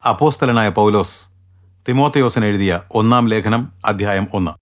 അപ്പോസ്തലനായ പൗലോസ് തിമോത്തയോസിന് എഴുതിയ ഒന്നാം ലേഖനം അധ്യായം ഒന്ന്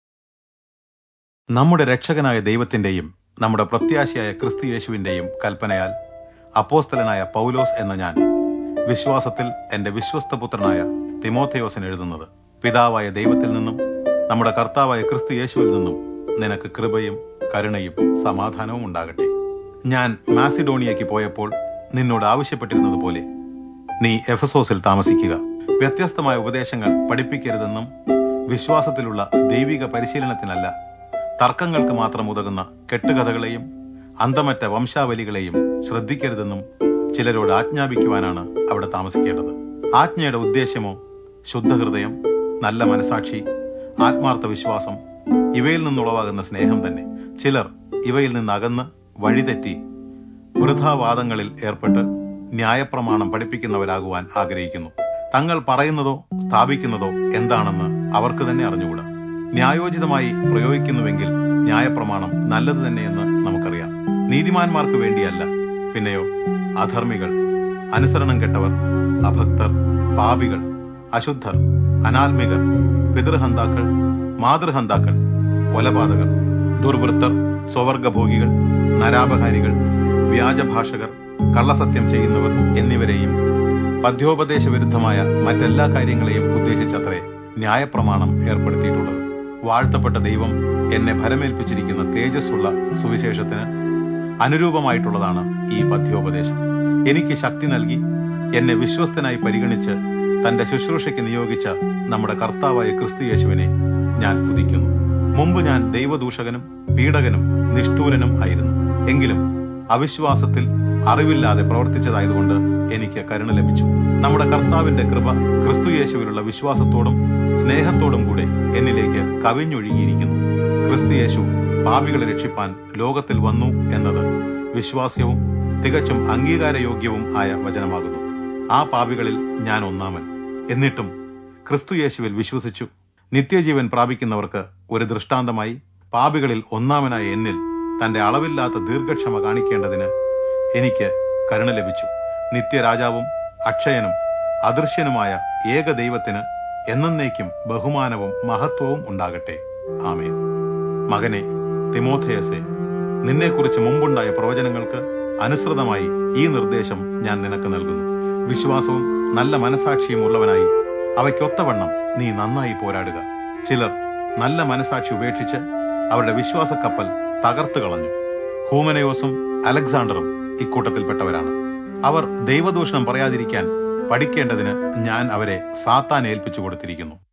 നമ്മുടെ രക്ഷകനായ ദൈവത്തിന്റെയും നമ്മുടെ പ്രത്യാശയായ ക്രിസ്തു യേശുവിന്റെയും കൽപ്പനയാൽ അപ്പോസ്തലനായ പൗലോസ് എന്ന ഞാൻ വിശ്വാസത്തിൽ എന്റെ വിശ്വസ്ത പുത്രനായ തിമോത്തയോസിന് എഴുതുന്നത് പിതാവായ ദൈവത്തിൽ നിന്നും നമ്മുടെ കർത്താവായ ക്രിസ്തു യേശുവിൽ നിന്നും നിനക്ക് കൃപയും കരുണയും സമാധാനവും ഉണ്ടാകട്ടെ ഞാൻ മാസിഡോണിയയ്ക്ക് പോയപ്പോൾ നിന്നോട് ആവശ്യപ്പെട്ടിരുന്നത് പോലെ നീ എഫസോസിൽ താമസിക്കുക വ്യത്യസ്തമായ ഉപദേശങ്ങൾ പഠിപ്പിക്കരുതെന്നും വിശ്വാസത്തിലുള്ള ദൈവിക പരിശീലനത്തിനല്ല തർക്കങ്ങൾക്ക് മാത്രം ഉതകുന്ന കെട്ടുകഥകളെയും അന്തമറ്റ വംശാവലികളെയും ശ്രദ്ധിക്കരുതെന്നും ചിലരോട് ആജ്ഞാപിക്കുവാനാണ് അവിടെ താമസിക്കേണ്ടത് ആജ്ഞയുടെ ഉദ്ദേശ്യമോ ശുദ്ധഹൃദയം നല്ല മനസാക്ഷി ആത്മാർത്ഥ വിശ്വാസം ഇവയിൽ നിന്നുളവാകുന്ന സ്നേഹം തന്നെ ചിലർ ഇവയിൽ നിന്ന് അകന്ന് വഴിതെറ്റി വൃഥാവാദങ്ങളിൽ ഏർപ്പെട്ട് ന്യായപ്രമാണം പഠിപ്പിക്കുന്നവരാകുവാൻ ആഗ്രഹിക്കുന്നു തങ്ങൾ പറയുന്നതോ സ്ഥാപിക്കുന്നതോ എന്താണെന്ന് അവർക്ക് തന്നെ അറിഞ്ഞുകൂടാ ന്യായോചിതമായി പ്രയോഗിക്കുന്നുവെങ്കിൽ ന്യായപ്രമാണം നല്ലത് തന്നെയെന്ന് നമുക്കറിയാം നീതിമാന്മാർക്ക് വേണ്ടിയല്ല പിന്നെയോ അധർമ്മികൾ അനുസരണം കെട്ടവർ അഭക്തർ പാപികൾ അശുദ്ധർ അനാത്മികർ പിതൃഹന്താക്കൾ മാതൃഹന്താക്കൾ കൊലപാതകർ ദുർവൃത്തർ സ്വവർഗഭോഗികൾ നരാപഹാരികൾ വ്യാജഭാഷകർ കള്ളസത്യം ചെയ്യുന്നവർ എന്നിവരെയും പദ്യോപദേശ വിരുദ്ധമായ മറ്റെല്ലാ കാര്യങ്ങളെയും ഉദ്ദേശിച്ചത്രേ ന്യായപ്രമാണം ഏർപ്പെടുത്തിയിട്ടുള്ളത് വാഴ്ത്തപ്പെട്ട ദൈവം എന്നെ ഭരമേൽപ്പിച്ചിരിക്കുന്ന തേജസ്സുള്ള സുവിശേഷത്തിന് അനുരൂപമായിട്ടുള്ളതാണ് ഈ പദ്യോപദേശം എനിക്ക് ശക്തി നൽകി എന്നെ വിശ്വസ്തനായി പരിഗണിച്ച് തന്റെ ശുശ്രൂഷയ്ക്ക് നിയോഗിച്ച നമ്മുടെ കർത്താവായ ക്രിസ്തു യേശുവിനെ ഞാൻ സ്തുതിക്കുന്നു മുമ്പ് ഞാൻ ദൈവദൂഷകനും പീഡകനും നിഷ്ഠൂരനും ആയിരുന്നു എങ്കിലും അവിശ്വാസത്തിൽ അറിവില്ലാതെ പ്രവർത്തിച്ചതായതുകൊണ്ട് എനിക്ക് കരുണ ലഭിച്ചു നമ്മുടെ കർത്താവിന്റെ കൃപ ക്രിസ്തു യേശുവിലുള്ള വിശ്വാസത്തോടും സ്നേഹത്തോടും കൂടെ എന്നിലേക്ക് കവിഞ്ഞൊഴുകിയിരിക്കുന്നു ക്രിസ്തു യേശു പാപികളെ രക്ഷിപ്പാൻ ലോകത്തിൽ വന്നു എന്നത് വിശ്വാസ്യവും തികച്ചും അംഗീകാരയോഗ്യവും ആയ വചനമാകുന്നു ആ പാപികളിൽ ഞാൻ ഒന്നാമൻ എന്നിട്ടും ക്രിസ്തു യേശുവിൽ വിശ്വസിച്ചു നിത്യജീവൻ പ്രാപിക്കുന്നവർക്ക് ഒരു ദൃഷ്ടാന്തമായി പാപികളിൽ ഒന്നാമനായ എന്നിൽ തന്റെ അളവില്ലാത്ത ദീർഘക്ഷമ കാണിക്കേണ്ടതിന് എനിക്ക് കരുണ ലഭിച്ചു നിത്യരാജാവും അക്ഷയനും അദൃശ്യനുമായ ഏക ദൈവത്തിന് എന്നേക്കും ബഹുമാനവും മഹത്വവും ഉണ്ടാകട്ടെ ആമേൻ മകനെ തിമോഥയസെ നിന്നെക്കുറിച്ച് മുമ്പുണ്ടായ പ്രവചനങ്ങൾക്ക് അനുസൃതമായി ഈ നിർദ്ദേശം ഞാൻ നിനക്ക് നൽകുന്നു വിശ്വാസവും നല്ല മനസാക്ഷിയും ഉള്ളവനായി അവയ്ക്കൊത്തവണ്ണം നീ നന്നായി പോരാടുക ചിലർ നല്ല മനസാക്ഷി ഉപേക്ഷിച്ച് അവരുടെ വിശ്വാസ കപ്പൽ തകർത്തു കളഞ്ഞു ഹൂമനയോസും അലക്സാണ്ടറും ഇക്കൂട്ടത്തിൽപ്പെട്ടവരാണ് അവർ ദൈവദൂഷണം പറയാതിരിക്കാൻ പഠിക്കേണ്ടതിന് ഞാൻ അവരെ സാത്താൻ ഏൽപ്പിച്ചു കൊടുത്തിരിക്കുന്നു